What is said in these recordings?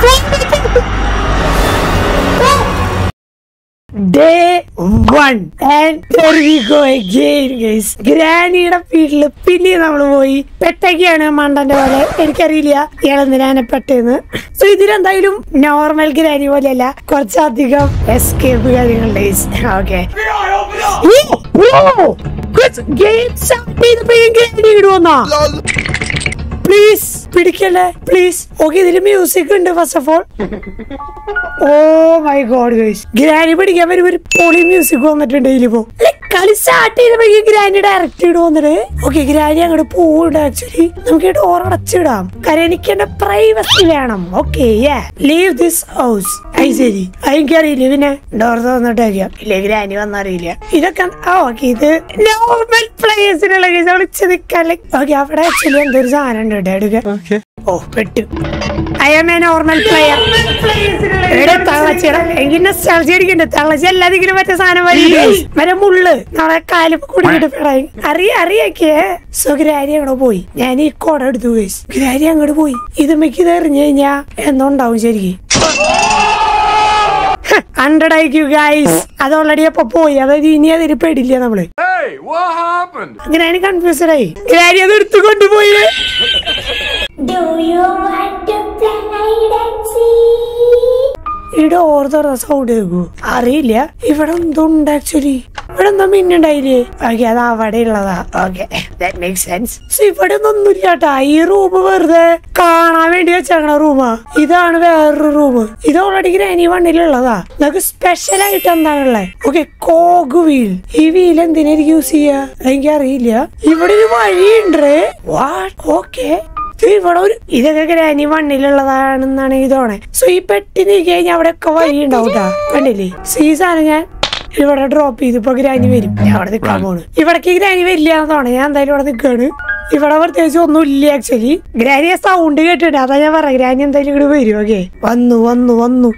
Day one ഗ്രാനിയുടെ വീട്ടില് പിന്നെ നമ്മൾ പോയി പെട്ടൊക്കെയാണ് മണ്ടന്റെ പോലെ എനിക്കറിയില്ല ഇളന്നിരാനെ പെട്ടെന്ന് സോ ഇതിലെന്തായാലും നോർമൽ ഗ്രാനി പോലെയല്ല കുറച്ചധികം എസ്കേപ്പ് കാര്യങ്ങളുണ്ട് ഓക്കെ ഗെയിം സ്റ്റാർട്ട് ചെയ്തപ്പോഴും ഗ്രാനി ഇടുവന്നാ പ്ലീസ് പിടിക്കല്ലേ പ്ലീസ് ഓക്കെ ഇതില് മ്യൂസിക് ഉണ്ട് first of all oh my god guys Granny പിടിക്കാൻ വരുമ്പോ ഒരു പൊളി മ്യൂസിക് വന്നിട്ടുണ്ട് ഇതിലിപ്പോ Like, കളി സ്റ്റാർട്ട് ചെയ്തപ്പോഴേക്കും ഗ്രാനി ഡയറക്റ്റ് ഇട്ട് വന്നിട്ട് ഓക്കെ ഗ്രാനി അങ്ങോട്ട് പോവുണ്ട് ആക്ച്വലി നമുക്ക് ഡോർ അടച്ചിടാം കാരണം എനിക്ക് എന്റെ പ്രൈവസി വേണം ഓക്കെ ലീവ് ദിസ് ഹൗസ് അത് ശരി എനിക്കറിയില്ല പിന്നെ ഡോർ തുറന്നിട്ടേക്കാം ഇല്ല ഗ്രാനി വന്നറിയില്ല ഇതൊക്കെ ആ ഓക്കെ ഇത് നോർമൽ പ്ലേസിനുള്ള കേസ് വിളിച്ച് നിൽക്കാൻ ഓക്കെ അവിടെ ആക്ച്വലി എന്തൊരു സാധനം ഉണ്ട് കേട്ടോ എടുക്കാൻ ഓ പെട്ടു I am a normal player എവിടെ തളച്ചിട എങ്ങനെ സ്റ്റൾജി അടിക്കണ്ട് തളച്ചി എല്ലാതെങ്കിലും മറ്റേ സാധനം വരില്ലേ മറ്റേ മുള്ള് നമ്മളെ കാലും കുടിക്കിട്ട് പിടായി അറിയ അറിയാക്കേ സോ ഗ്രാരി അങ്ങോട്ട് പോയി ഞാൻ ഈ കോട എടുത്തു പോയി ഗ്രാരി അങ്ങോട്ട് പോയി ഇത് മിക്ക് ഇത് എറിഞ്ഞു കഴിഞ്ഞാ എന്നുണ്ടാവും ശരിക്കും ഹൺഡ്രഡ് ഐക്യു ഗൈസ് അത് ഓൾറെഡി അപ്പൊ പോയി അതായത് ഇനി അതിന് പെടില്ല നമ്മള് Hey, what happened? Granny confused ആയി ഗ്രാനി അത് എടുത്തു കൊണ്ടുപോയി Do you want to play hide and seek? ഈ ഡോർ തുറന്ന സൗണ്ട് കേൾക്കൂ അറിയില്ല ഇവിടെ എന്തുണ്ട് ആക്ച്വലി ഇവിടെ എന്താ മിന്നുണ്ടായില്ലേ ഓക്കെ അത് അവിടെ ഉള്ളതാ ഓക്കെ ദാറ്റ് മേക്ക് സെൻസ് ഇവിടെ ഒന്നും കേട്ടാ ഈ റൂം വെറുതെ കാണാൻ വേണ്ടി വെച്ചേക്കണ റൂമാ ഇതാണ് വേറൊരു റൂം ഇത് ഓൾറെഡി ഗ്രാനി വണ്ണിലുള്ളതാ നമുക്ക് സ്പെഷ്യൽ ആയിട്ട് എന്താണുള്ളത് ഓക്കെ കോഗ് വീൽ ഈ വീൽ എന്തിനായിരിക്കും യൂസ് ചെയ്യാ എനിക്കറിയില്ല ഇവിടെ ഒരു വഴിയുണ്ട് വാട്ട് ഓക്കെ ഇത് ഇവിടെ ഒരു ഇതൊക്കെ ഗ്രാനി മണ്ണിലുള്ളതാണെന്നാണ് എനിക്ക് തോന്നണേ സോ ഈ പെട്ടി നീക്കി കഴിഞ്ഞാൽ അവിടെ ഒക്കെ വഴി ഉണ്ടാവും കേട്ടാ കണ്ടില്ലേ സോ ഈ സാധനം ഞാൻ ഇവിടെ ഡ്രോപ്പ് ചെയ്ത് ഇപ്പൊ ഗ്രാനി വരും ഞാൻ അവിടെ നിൽക്കാൻ പോണ് ഇവിടേക്ക് ഗ്രാനി വരില്ല എന്ന് തോന്നണേ ഞാൻ എന്തായാലും ഇവിടെ നിൽക്കാണ് ഇവിടെ പ്രത്യേകിച്ച് ഒന്നും ഇല്ല ആക്ച്വലി ഗ്രാനിയെ സൗണ്ട് കേട്ടിട്ട് അതാ ഞാൻ പറയാം ഗ്രാനി എന്തായാലും ഇവിടെ വരും ഓക്കെ വന്നു വന്നു വന്നു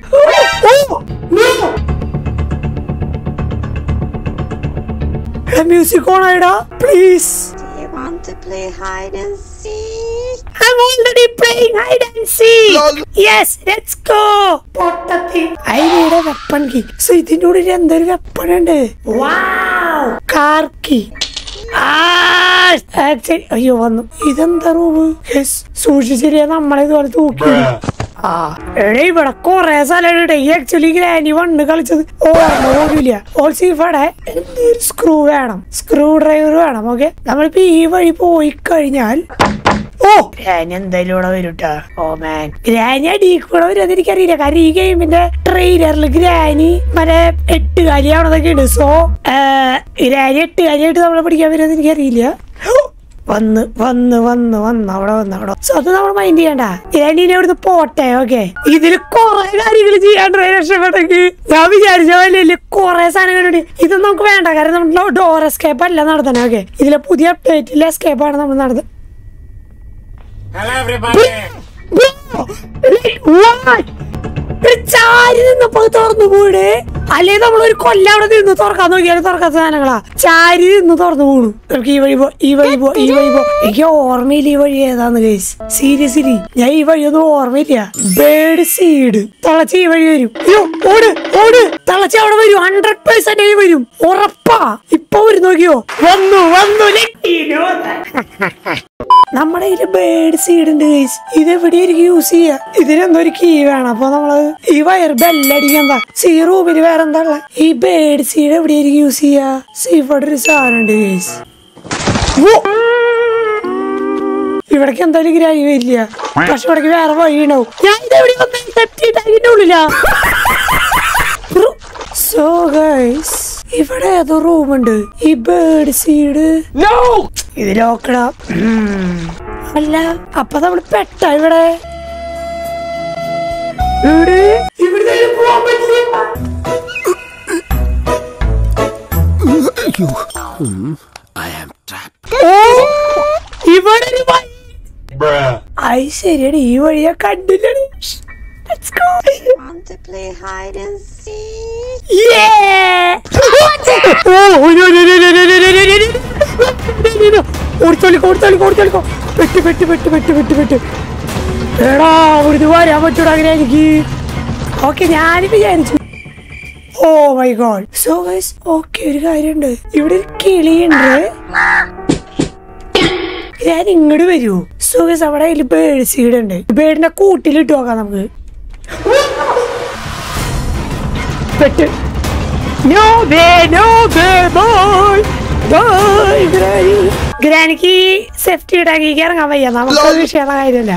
മ്യൂസിക് ഓണായിടാ please Do you want to play hide and seek? I'm already playing hide and seek. Yes, let's go. പൊട്ടത്തി. I need a weapon key. So ഇതിന്റെ ഉള്ളിൽ എന്തൊരു വെപ്പൺ ഉണ്ട് വാവ് കാർ കീ ആക്ച്വലി അയ്യോ വന്നു ഇതെന്താ റൂമ് സൂക്ഷിച്ചില്ലേ നമ്മളെ ഇതുപോലെ തൂക്കി ആ എടേ ഇവിടെ കൊറേ സ്ഥലമുണ്ട് ഈ ആക്ച്വലി ഗ്രാനി വണ്ണ് കളിച്ചത് ഓർമ്മ പോലുമില്ല ഓൾസോ ഇവിടെ എന്തൊരു സ്ക്രൂ വേണം സ്ക്രൂ ഡ്രൈവർ വേണം ഓക്കെ നമ്മളിപ്പോ ഈ വഴി പോയി കഴിഞ്ഞാൽ ഓ ഗ്രാനി എന്തായാലും ഇവിടെ വരൂട്ടാ ഓ മാൻ ഗ്രാനി അടി കൂടെ വരും എനിക്കറിയില്ല കാരണം ഈ ഗെയിമിന്റെ ട്രെയിലറിൽ ഗ്രാനി മറ്റേ എട്ട് കാലിയാവണതൊക്കെ ഉണ്ട് സോ ഗ്രാനി എട്ട് കാലിയായിട്ട് നമ്മളെ പിടിക്കാൻ വരുമെന്ന് എനിക്കറിയില്ല വന്ന് വന്ന് വന്ന് വന്ന് അവിടെ വന്ന് അവിടെ സോ അത് നമ്മൾ മൈൻഡ് ചെയ്യണ്ട ഗ്രാനിനെ അവിടുന്ന് പോട്ടെ ഓക്കെ ഇതിൽ കുറെ കാര്യങ്ങൾ ചെയ്യാണ്ട് രക്ഷപ്പെട്ടെങ്കിൽ ഞാൻ വിചാരിച്ച പോലെ കുറെ സാധനങ്ങളുണ്ട് ഇതൊന്നും നമുക്ക് വേണ്ട കാരണം നമ്മുടെ ഡോർ എസ്കേപ്പ് അല്ല നടത്തണേ ഓക്കെ ഇതിലെ പുതിയ അപ്ഡേറ്റിലെ എസ്കേപ്പാണ് നമ്മൾ നടത്തുന്നത് Hello, everybody. ചാരി നിന്നപ്പോ തുറന്നു പോയിട് അല്ലെ നമ്മളൊരു കൊല്ലം അവിടെ നിന്ന് തുറക്കാൻ നോക്കിയാലും തുറക്കാത്ത സാധനങ്ങളാ ചാരി നിന്ന് തുറന്നു പോണു നമുക്ക് ഈ വഴി പോ ഈ വഴി പോ ഈ വഴി പോ എനിക്ക് ഓർമ്മയില്ല ഈ വഴി ഏതാന്ന് കേസ് സീരിയസ്ലി ഞാൻ ഈ വഴിയൊന്നും ഓർമ്മയില്ല ബേഡ് സീഡ് തളച്ച് ഈ വഴി വരും അയ്യോ ഓട് ഓട് തളച്ച് അവിടെ വരും ഹൺഡ്രഡ് പെർസെന്റ് വരും ഉറപ്പാ ഇപ്പൊ വരും നോക്കിയോ വന്നു വന്നു like, you know that. നമ്മുടെ കയ്യില് ബേഡ് സീഡ് ഉണ്ട് ഗൈസ് ഇത് എവിടെയായിരിക്കും യൂസ് ചെയ്യാ ഇതിനെന്തോ ഒരു കീ വേണം അപ്പൊ നമ്മള് ഈ വയർ ബെല്ലടിക്കണ്ട സി റൂമിൽ വേറെ എന്താ ഉള്ളെ? ഈ ബേഡ് സീഡ് എവിടെയായിരിക്കും യൂസ് ചെയ്യാ സി ഇവിടെ ഒരു സാധനം ഉണ്ട് ഗൈസ് ഇവിടേക്ക് എന്തായാലും ഗ്രാഹി വരില്ല പക്ഷെ ഇവിടേക്ക് വേറെ വഴി ഉണ്ടാവും ഞാൻ ഇത് എവിടെ അതിന്റെ ഉള്ളിലാ സോ ഗൈസ് ഇവിടെ ഏതോ റൂമുണ്ട് ഈ ബേഡ് സീഡ് No! ഇത് ലോക്കടാ അല്ല അപ്പൊ നമ്മള് പെട്ട ഇവിടെ ഇവിടെ ഇവിടെ പോവാൻ പറ്റില്ല ഓ, ഇവിടെ ഒരു വഴി Bruh. അത് ശരിയാണ് ഈ വഴിയാ കണ്ടില്ലടി Let's go. Want to play hide and seek? Yeah! ഓ, ഒരു, ഒരു, ഒരു, ഒരു, ഒരു, ഒരു, ഒരു, ഒരു, ഒരു. ഓടിച്ചോളിക്കോ ഓടിച്ചോളിക്കോ ഓടിച്ചോളിക്കോ പെട്ട് പെട്ട് പെട്ട് പെട്ട് പെട്ട് പെട്ട് എടാ അവിടുന്ന് വരാൻ പറ്റൂടാ അങ്ങനെ എനിക്ക് ഓക്കെ ഞാൻ വിചാരിച്ചു oh my god so guys okay ഒരു കാര്യമുണ്ട് ഇവിടെ ഒരു കിളിയുണ്ട് ഞാൻ ഇങ്ങോട്ട് വരുമോ സോ ഗൈസ് അവിടെ അതിൽ ബേഡ് സീഡ് ഉണ്ട് ബേഡിന്റെ കൂട്ടിലിട്ട് നോക്കാം നമുക്ക് പെട്ട് നോ ബേ നോ ബേ ബോയ് ബോയ് ഗ്രാനി ഗ്രാനിക്ക് സേഫ്റ്റി ഇടാക്കി ഇറങ്ങാൻ വയ്യ നമുക്ക് വിഷയമുള്ള കാര്യമില്ല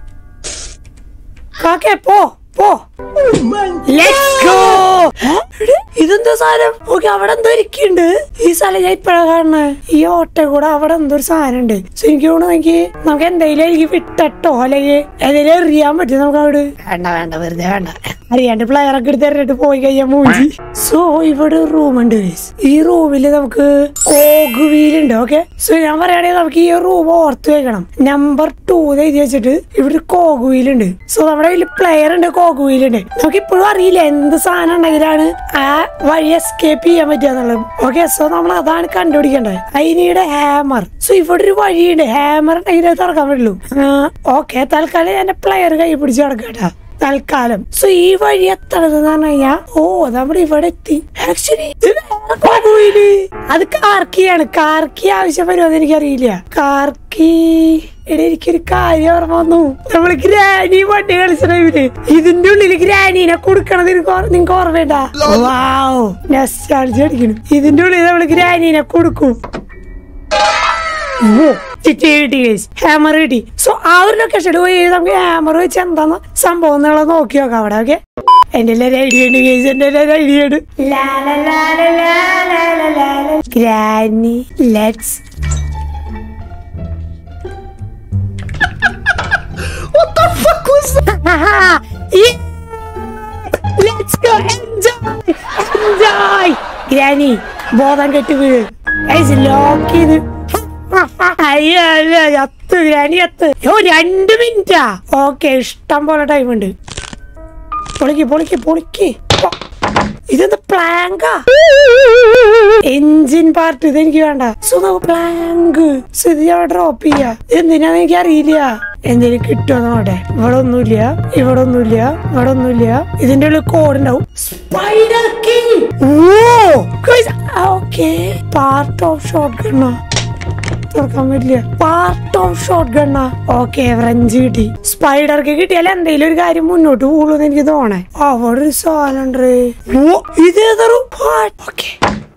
കാക്കേ പോ പോ ലെറ്റ്സ് ഗോ ഇതെന്താ സാധനം ഓക്കെ അവിടെ എന്തോ ഇരിക്കുന്നുണ്ട് ഈ സ്ഥലം ഞാൻ ഇപ്പഴാ കാണുന്നത് ഈ ഓട്ട കൂടെ അവിടെ എന്തോ ഒരു സാധനം ഉണ്ട് സോ എനിക്ക് തോന്നുന്നു എനിക്ക് നമുക്ക് എന്തെങ്കിലും എനിക്ക് വിട്ടട്ടോ അല്ലെങ്കിൽ എന്തെങ്കിലും എറിയാൻ പറ്റും നമുക്ക് അവിടെ വേണ്ട വേണ്ട വെറുതെ വേണ്ട അറിയാണ്ട് പ്ലെയർ ഒക്കെ എടുത്ത് എറിഞ്ഞിട്ട് പോയി കഴിഞ്ഞാൽ മൂഞ്ചി സോ ഇവിടെ റൂം ഉണ്ട് guys. ഈ റൂമിൽ നമുക്ക് കോഗ് വീൽ ഉണ്ട് ഓക്കെ സോ ഞാൻ പറയുകയാണെങ്കിൽ നമുക്ക് ഈ റൂം ഓർത്ത് വെക്കണം നമ്പർ ടു എഴുതി വെച്ചിട്ട് ഇവിടെ ഒരു കോഗ് വീൽ ഉണ്ട് സോ നമ്മുടെ കയ്യിൽ പ്ലെയർ ഉണ്ട് കോഗ് വീൽ ഉണ്ട് നമുക്ക് ഇപ്പോഴും അറിയില്ല എന്ത് സാധനം ഉണ്ടെങ്കിലാണ് ആ വഴി എസ്കേപ്പ് ചെയ്യാൻ പറ്റുക എന്നുള്ളത് ഓക്കെ സോ നമ്മൾ അതാണ് കണ്ടുപിടിക്കേണ്ടത് അതിനീടെ ഹാമർ സോ ഇവിടെ ഒരു വഴിയുണ്ട് ഹാമർ ഉണ്ടെങ്കിൽ അത് തുറക്കാൻ പറ്റുള്ളൂ ഓക്കെ തൽക്കാലം എന്റെ പ്ലെയർ കൈ പിടിച്ച് കിടക്കട്ടാ തൽക്കാലം സോ ഈ വഴി എത്തണത് എന്ന് പറഞ്ഞു കഴിഞ്ഞാ ഓ നമ്മൾ ഇവിടെ എത്തി ആക്ച്വലി അത് കാർക്കിയാണ് കാർക്കി ആവശ്യം വരുമെന്ന് എനിക്കറിയില്ല കാർക്കി എടാ എനിക്കൊരു കാര്യം ഓർമ്മ വന്നു നമ്മള് ഗ്രാനി വണ്ടി കളിച്ചത് ഇവര് ഇതിന്റെ ഉള്ളിൽ ഗ്രാനീനെ കൊടുക്കണത് നിങ്ങക്ക് ഓർമ്മയുണ്ട വാവ് നെസ്റ്റാൾജി അടിക്കണം ഇതിന്റെ ഉള്ളിൽ നമ്മള് ഗ്രാനീനെ കൊടുക്കും ഹാമർ കിട്ടി സോ ആ ഒരു ലൊക്കേഷൻ പോയി നമുക്ക് ഹാമർ വെച്ച് എന്താന്ന് സംഭവം എന്നുള്ളത് നോക്കി നോക്കാം അവിടെ ഓക്കെ എന്റെ എല്ലാവരും ഐഡിയ ഉണ്ട് കേസ് എന്റെ എല്ലാവരും ഐഡിയ ഉണ്ട് Granny let's Let's go enjoy enjoy Granny ബോധം കെട്ട് വീഴ് ലോക്ക് ചെയ്ത് അയ്യോ അയ്യോ എത്ത് ഗ്രാനി എത്ത് ഓ രണ്ട് മിനിറ്റാ ഓക്കെ ഇഷ്ടം പോലെ ടൈം ഉണ്ട് പൊളിക്ക് പൊളിക്ക് പൊളിക്ക് പൊ- ഇതെന്ത് പ്ലാങ്കാ എഞ്ചിൻ പാർട്ട് ഇത് എനിക്ക് വേണ്ട സോ നമുക്ക് പ്ലാങ്ക് സോ ഇത് ഞാൻ ഡ്രോപ്പ് ചെയ്യാ എന്തിനാന്ന് എനിക്ക് അറിയില്ല എന്തെങ്കിലും കിട്ടുമോ നോട്ടെ ഇവിടെ ഒന്നുമില്ല ഇവിടെ ഒന്നുമില്ല ഇവിടെ ഒന്നുമില്ല ഇതിന്റെ ഉള്ളിൽ കോഡ് ഉണ്ടാവും spider king oh okay part of shot ഗണ്ണോ തുറക്കാൻ പറ്റില്ല പാർട്ട് ഓഫ് ഷോട്ട് ഗണ്ണാ ഓക്കെ ഫ്രഞ്ച് കിട്ടി സ്പൈഡർക്ക് കിട്ടിയാൽ എന്തെങ്കിലും ഒരു കാര്യം മുന്നോട്ട് പോകുള്ളൂ എനിക്ക് തോന്നേ അവിടെ ഒരു സാധനം ഓ ഇതേതൊരു ഓക്കെ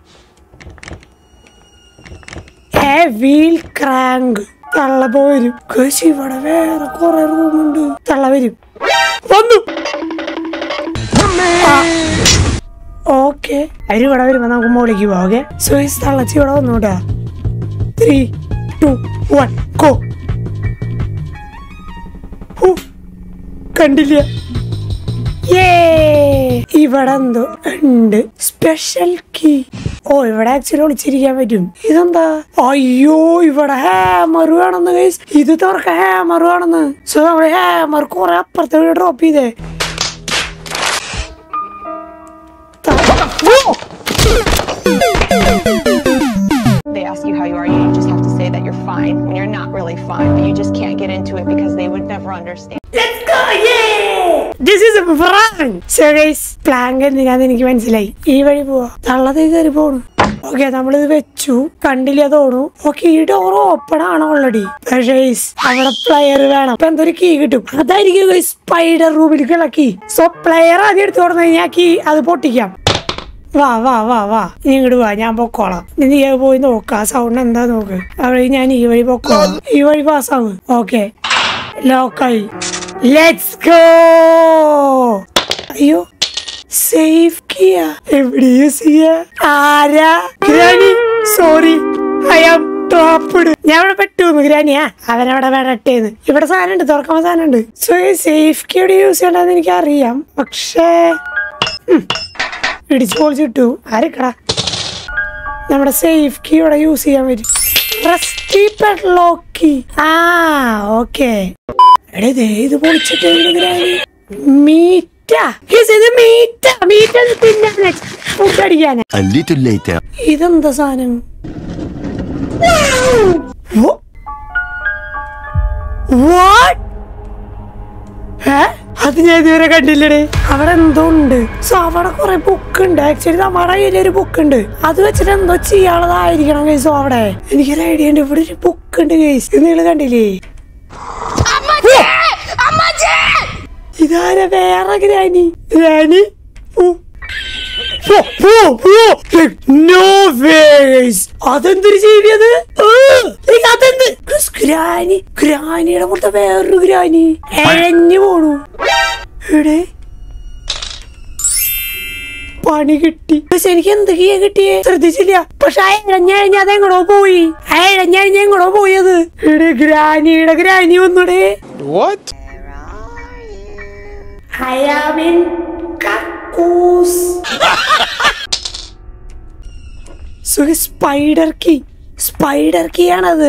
ഏ വീൽ ക്രാങ്ക് തള്ള പോരും കശി ഇവിടെ വേറെ കുറെ റൂമുണ്ട് തള്ള വരും വന്നു ഓക്കെ അവര് ഇവിടെ വരുമ്പോ നമുക്ക് മുകളിലേക്ക് പോവാം ഓക്കെ സുയിസ് തള്ളച്ചി ഇവിടെ വന്നൂട്ടാ ത്രീ ടു വൺ ഗോ കണ്ടില്ല യേ ഇവിടെ എന്തോ ഉണ്ട് സ്പെഷ്യൽ കീ ഓ ഇവിടെ ആക്ച്വലി ഒളിച്ചിരിക്കാൻ പറ്റും ഇതെന്താ അയ്യോ ഇവിടെ ഹാമർ വേണമെന്ന് ഗൈസ് ഇത് തുറക്ക ഹാമർ വേണമെന്ന് സോ നമ്മള് ഹാമർ കുറെ അപ്പുറത്തെ ഡ്രോപ്പ് ചെയ്തേ They ask you how you are, you just have to say that you're fine when you're not really fine, but you just can't get into it because they would never understand. Let's go! Yeah! This is a prank! So guys, plank എന്തിനാന്ന് എനിക്ക് മനസ്സിലായി ഈ വഴി പോവാ തള്ളതേ കയറി പോണു okay നമ്മളിത് വെച്ചു കണ്ടില്ല തോണു ഓക്കെ ഈ ഡോർ ഓപ്പൺ ആണ് ഓൾറെഡി പക്ഷേ guys, അവിടെ പ്ലെയർ വേണം അപ്പൊ എന്തൊരു കീ കിട്ടും അതായിരിക്കും സ്പൈഡർ റൂമിലേക്കുള്ള കീ സോ പ്ലെയർ ആദ്യം എടുത്തു കൊടുത്തു കഴിഞ്ഞാൽ കീ അത് പൊട്ടിക്കാം വാ വാ വാ വാ നീ ഇങ്ങോട്ട് വാ ഞാൻ പൊക്കോളാം നീ നീ പോയി നോക്ക സൗണ്ട് എന്താ നോക്ക് അവിടെ ഞാൻ ഈ വഴി പൊക്കോളാം ഈ വഴി പാസ്സാവും ഓക്കെ ലോക്കായി ലെറ്റ്സ് ഗോ അയ്യോ സേഫ് കിയ എവിടെ യൂസ് ചെയ്യാ ആരാ Granny sorry I am trapped ഞാൻ ഇവിടെ പെട്ടു ഗ്രാനിയാ അവനവിടെ വേടട്ടേന്ന് ഇവിടെ സാധനം ഉണ്ട് തുറക്കാൻ സാധനം ഉണ്ട് സോ സേഫ് കീ എവിടെ യൂസ് ചെയ്യണ്ടെന്ന് എനിക്ക് അറിയാം പക്ഷേ ഇടിച്ചു പൊളിച്ചിട്ടു ആരക്കടാ നമ്മുടെ സേഫ് കീ ഇവിടെ യൂസ് ചെയ്യാൻ പറ്റും റസ്റ്റി പെഡ്ലോക്ക് കീ ആ ഓക്കെ എടേ ദേ ഇത് പൊളിച്ചിട്ട് മീറ്റ ഇത് മീറ്റ മീറ്റ തിന്നാൻ ഫുഡ് അടിക്കാനാ A little later. ഇതെന്താ സാധനം What? ഏ അത് ഞാൻ ഇതുവരെ കണ്ടില്ലടേ അവിടെ എന്തോ ഉണ്ട് സോ അവിടെ കുറെ ബുക്ക് ഉണ്ട് ആക്ച്വലി നമ്മുടെ കയ്യിൽ ഒരു ബുക്ക് ഉണ്ട് അത് വെച്ചിട്ട് എന്തോ ചെയ്യാനുള്ളതായിരിക്കണം കേസോ അവിടെ എനിക്കൊരു ഐഡിയ ഉണ്ട് ഇവിടെ ഒരു ബുക്ക് ഉണ്ട് കേസ് ഇത് നിങ്ങൾ കണ്ടില്ലേ ഇതാര വേറെ ഗ്രാനി ഗ്രാനി ഓ പോ, പോ, പോ. Like, no ways. അതെന്തൊരു ജീവിയത് ഏ, like, അതെന്ത് Chris, ഗ്രാനി ഗ്രാനിയുടെ പുറത്തെ വേറൊരു ഗ്രാനി എഴഞ്ഞു പോണു എവിടെ പണി കിട്ടി പക്ഷെ എനിക്ക് എന്തൊക്കെയാ കിട്ടിയേ ശ്രദ്ധിച്ചില്ല പക്ഷെ ആ ഇഴഞ്ഞഴിഞ്ഞ അത് എങ്ങടോ പോയി ആ ഇഴഞ്ഞഴിഞ്ഞ എങ്ങടോ പോയത് എവിടെ ഗ്രാനിയുടെ ഗ്രാനി വന്നൂടെ I am in കക്കൂസ് so spider key spider key ആണത്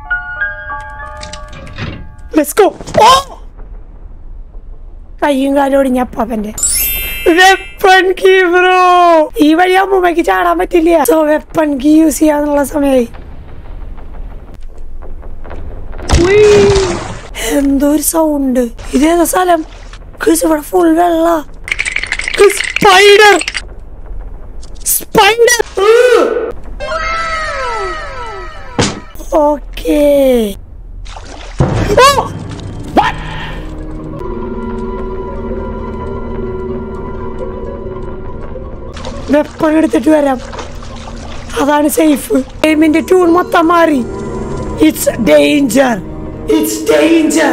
ലെറ്റ്സ് ഗോ ഓ കയ്യും കാലും ഒടിഞ്ഞ അപ്പാപ്പന്റെ വെപ്പൺ കീ ബ്രോ ഈ വഴി അമ്മൂമ്മയ്ക്ക് ചാടാൻ പറ്റില്ല സോ വെപ്പൺ കീ യൂസ് ചെയ്യാന്നുള്ള സമയമായി ഉയ്. എന്തോ ഒരു സൗണ്ട് ഇതേതാ സ്ഥലം ക്രിസ് ഇവിടെ ഫുൾ വെള്ള spider spider okay oh weapon എടുത്തിട്ട് വരാം അതാണ് സേഫ് ഗെയിമിന്റെ ട്യൂൺ മൊത്തം മാറി ഇറ്റ്സ് ഡേഞ്ചർ ഇറ്റ്സ് ഡേഞ്ചർ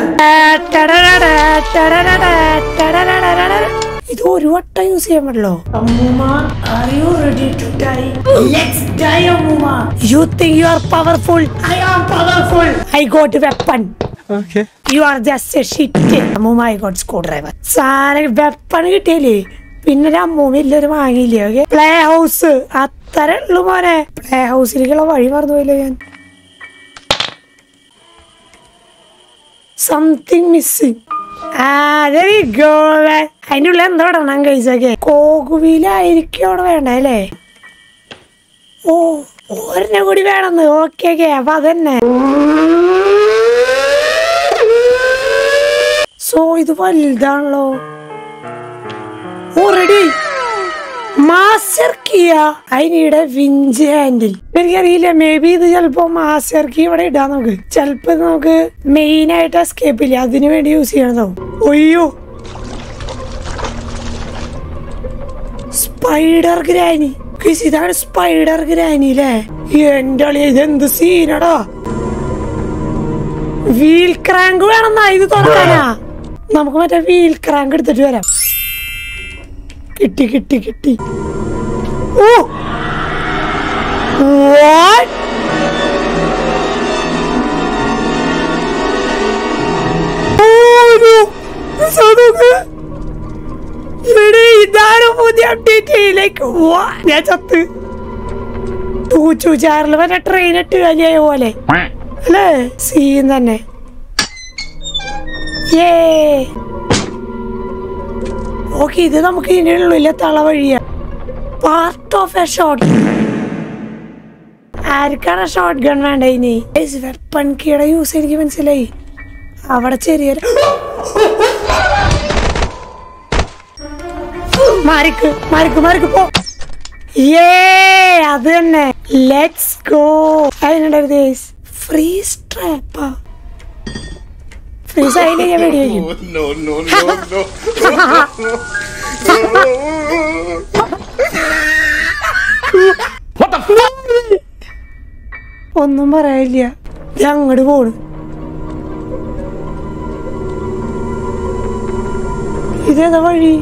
ഇത് ഒരു വട്ടം യൂസ് ചെയ്യാൻ പറ്റുള്ളൂ അമ്മൂമ്മ are you ready to die let's die അമ്മൂമ്മ you think you are powerful I am powerful I got weapon Okay. You are just a shit അമ്മൂമ്മ ഐ ഗോട്ട് സ്ക്രൂ ഡ്രൈവർ സാധനം weapon കിട്ടിയില്ലേ പിന്നെ ഒരു അമ്മൂമ്മ ഇല്ലൊരു വാങ്ങിയില്ലേ ഓക്കെ പ്ലേ ഹൗസ് അത്ര ഉള്ളു മോനെ പ്ലേ ഹൗസിലേക്കുള്ള വഴി മറന്നു പോയില്ലേ ഞാൻ സംതിങ് മിസ്സിങ് ഗോ അതിൻ്റെ ഉള്ളിൽ എന്താ ഇടണം കഴിച്ചൊക്കെ കോകുവിലായിരിക്കും അവിടെ വേണ്ട അല്ലേ ഓ ഒരെണ്ണം കൂടി വേണമെന്ന് ഓക്കെ ഓക്കെ അപ്പൊ അതന്നെ സോ ഇത് വലുതാണല്ലോ ഓ റെഡി മാസ്റ്റർ കിയ അതിനിടെ വിഞ്ച് ഹാൻഡിൽ എനിക്കറിയില്ല മേ ബി ഇത് ചിലപ്പോ മാസ്റ്റർ കീ ഇവിടെ ഇടാം നമുക്ക് ചിലപ്പോ ഇത് നമുക്ക് മെയിൻ ആയിട്ട് എസ്കേപ്പ് ഇല്ല അതിനു വേണ്ടി യൂസ് ചെയ്യണതാവും ഒയ്യോ സ്പൈഡർ ഗ്രാനി ഗയ്സ്, ഇതാണ് സ്പൈഡർ ഗ്രാനി അല്ലേ എന്റെ അളി ഇതെന്ത് സീനടാ വീൽ ക്രാങ്ക് വേണമെന്നാ ഇത് തുറക്കാനാ നമുക്ക് മറ്റേ വീൽ ക്രാങ്ക് എടുത്തിട്ട് വരാം കിട്ടി കിട്ടി കിട്ടി ഓ What? Oh, no. So നോക്ക്. എടീ, ഇതാണ് പുതിയ അപ്ഡേറ്റ് ലൈക്ക് ഞാൻ ചത്ത് തൂച്ചു ചാറിൽ മറ്റേ ട്രെയിൻ ഇട്ട് വലിയ പോലെ അല്ലേ സീൻ തന്നെ ഏ ഓക്കെ ഇത് നമുക്ക് ഇതിനുള്ളിൽ തള വഴിയാ പാർട്ട് ഓഫ് എ ഷോട്ട് ആർക്കാണ് ഷോട്ട് ഗൺ വേണ്ട ഇനി വെപ്പൺ കീയുടെ യൂസ് എനിക്ക് മനസ്സിലായി അവിടെ ചെറിയൊരു മാറിക്ക് മാറിക്ക് മാറിക്ക് പോ ഏ അത് തന്നെ ലെറ്റ്സ് ഗോ അതിനുണ്ടായിരുന്നു ഫ്രീസ് ട്രാപ്പാ ഫ്രീസ് ആയില്ലേ ഞാൻ വെടിവെക്കും No, no, no, no. ഒന്നും പറയാനില്ല ഞാൻ അങ്ങോട്ട് പോണു ഇതേതാ വഴി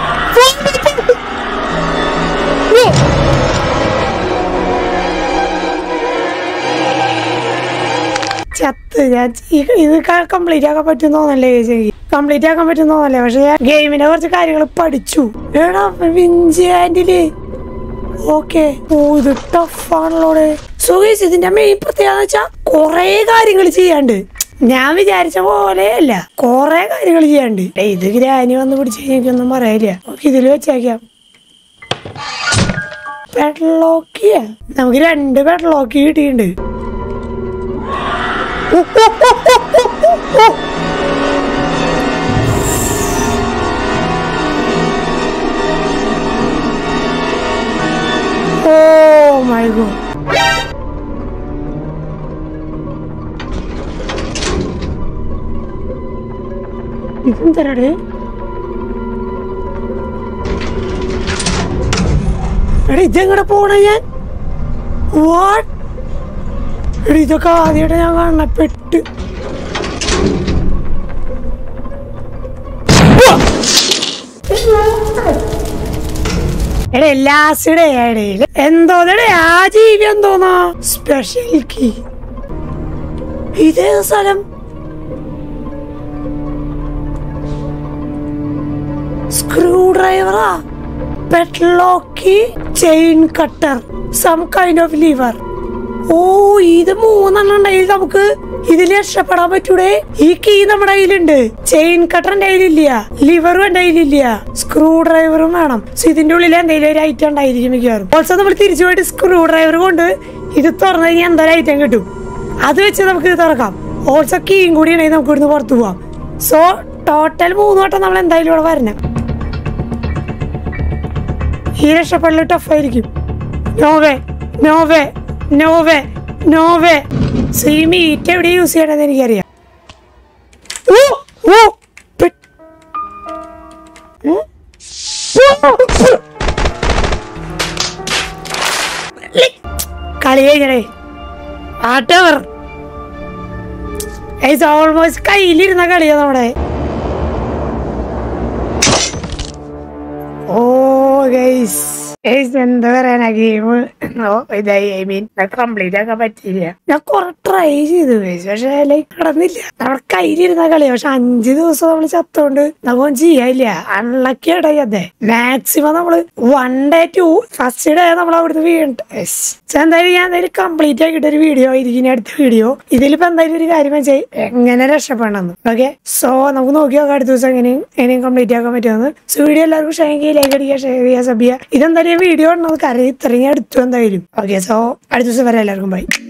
ചത്ത് ഞാൻ ഈ- ഇത് കംപ്ലീറ്റ് ആക്കാൻ പറ്റും തോന്നല്ലേ കംപ്ലീറ്റ് ആക്കാൻ പറ്റും തോന്നല്ലേ പക്ഷെ ഞാൻ ഗെയിമിനെ കുറച്ച് കാര്യങ്ങൾ പഠിച്ചു എടാ വിഞ്ച് ഹാൻഡില് ഓക്കെ ഓ ഇത് ടഫാണല്ലോ സോ ഗൈസ് ഇതിന്റെ മെയിൻ പ്രത്യേകത വെച്ചാ കൊറേ കാര്യങ്ങൾ ചെയ്യാണ്ട് ഞാൻ വിചാരിച്ച പോലെയല്ല കൊറേ കാര്യങ്ങൾ ചെയ്യാണ്ട് ഡേ, ഇത് ഗ്രാനി വന്ന് പിടിച്ച് എനിക്കൊന്നും പറയില്ല ഓക്കെ ഇതിൽ വെച്ചേക്കാം പെഡ്ലോക്കിയ നമുക്ക് രണ്ട് പെഡ്ലോക്കി കിട്ടിയിട്ടുണ്ട് ഓ, ഓ, ഓ, ഓ, ഓ, ഓ, ഓ. എന്തരടേ എടാ ഇതെങ്ങടെ പോണ ഞാൻ വാട്ട് എടാ ഇതൊക്കെ ആദ്യമായിട്ട് ഞാൻ കാണണ പെട്ട് എടേ ലാസ്റ്റ് ഇടയിൽ എന്തോന്നടേ ആ ജീവി എന്തോന്നാ സ്പെഷ്യൽ കീ ഇതേ സ്ഥലം സ്ക്രൂ ഡ്രൈവറാ പെട്ലോക്കി chain cutter some kind of lever oh ഇത് മൂന്നെണ്ണം ഉണ്ടെങ്കിൽ നമുക്ക് ഇതിൽ രക്ഷപ്പെടാൻ പറ്റൂടെ ഈ കീ നമ്മുടെ കയ്യിലുണ്ട് ചെയിൻ കട്ടർ എന്റെ കയ്യിലില്ല ലിവറും എന്റെ കയ്യിലില്ല സ്ക്രൂ ഡ്രൈവറും വേണം സോ ഇതിന്റെ ഉള്ളിൽ എന്തെങ്കിലും ഒരു ഐറ്റം ഉണ്ടായിരിക്കും മിക്കവാറും ഓൾസോ നമ്മൾ തിരിച്ചു പോയിട്ട് സ്ക്രൂ ഡ്രൈവർ കൊണ്ട് ഇത് തുറന്നു കഴിഞ്ഞാൽ എന്തായാലും ഐറ്റം കിട്ടും അത് വെച്ച് നമുക്ക് ഇത് തുറക്കാം ഓൾസോ കീയും കൂടി ഉണ്ടെങ്കിൽ നമുക്ക് ഇവിടുന്ന് പുറത്തു പോവാം സോ ടോട്ടൽ മൂന്ന് വട്ടം നമ്മൾ എന്തായാലും ഇവിടെ വരണം ഈ രക്ഷപ്പെടൽ ടഫായിരിക്കും no way no way no way no way so ഈ മീറ്റ് എവിടെ യൂസ് ചെയ്യണമെന്ന് എനിക്കറിയാം ഓ ഓ പെ- ഉം? ഓ, ഓ. ലി. കളി കഴിഞ്ഞടേ ആട്ടവർ ഓൾമോസ്റ്റ് കയ്യിലിരുന്ന കളിയാ നമ്മുടെ ഓ ഗൈസ് ഗൈസ് എന്താ പറയാനാ ഗെയിം ഓ ഇതായി ഐ മീൻ കംപ്ലീറ്റ് ആക്കാൻ പറ്റിയില്ല ഞാൻ കുറെ ട്രൈ ചെയ്തു ഗൈസ് പക്ഷെ ലൈക്ക് നടന്നില്ല നമ്മുടെ കയ്യിലിരുന്ന കളിയാ പക്ഷെ അഞ്ചു ദിവസം നമ്മൾ ചത്തോണ്ട് നമുക്കൊന്നും ചെയ്യാനില്ല അൺലക്കി ഇടയി അതെ മാക്സിമം നമ്മള് one day two first day നമ്മൾ അവിടുന്ന് വീണിട്ട് Yes. So എന്തായാലും ഞാൻ എന്തായാലും കംപ്ലീറ്റ് ആക്കിയിട്ട് ഒരു വീഡിയോ ആയിരിക്കും ഇനി അടുത്ത വീഡിയോ ഇതിലിപ്പോ എന്തായാലും ഒരു കാര്യം വെച്ചാൽ എങ്ങനെ രക്ഷപ്പെടണമെന്ന് ഓക്കെ സോ നമുക്ക് നോക്കി നോക്കാം അടുത്ത ദിവസം എങ്ങനെയും എങ്ങനെയും കംപ്ലീറ്റ് ആക്കാൻ പറ്റുമെന്ന് സോ വീഡിയോ എല്ലാവർക്കും ഷെയർ ചെയ്യുക ലൈക്ക് അടിക്കുക ഷെയർ ചെയ്യുക സബ് ചെയ്യുക ഇതെന്തായാലും വീഡിയോ ഉണ്ടത് കരയി ഇത്രയും അടുത്തു എന്തായാലും ഓക്കെ സോ അടുത്ത ദിവസം വരെ എല്ലാവർക്കും ബൈ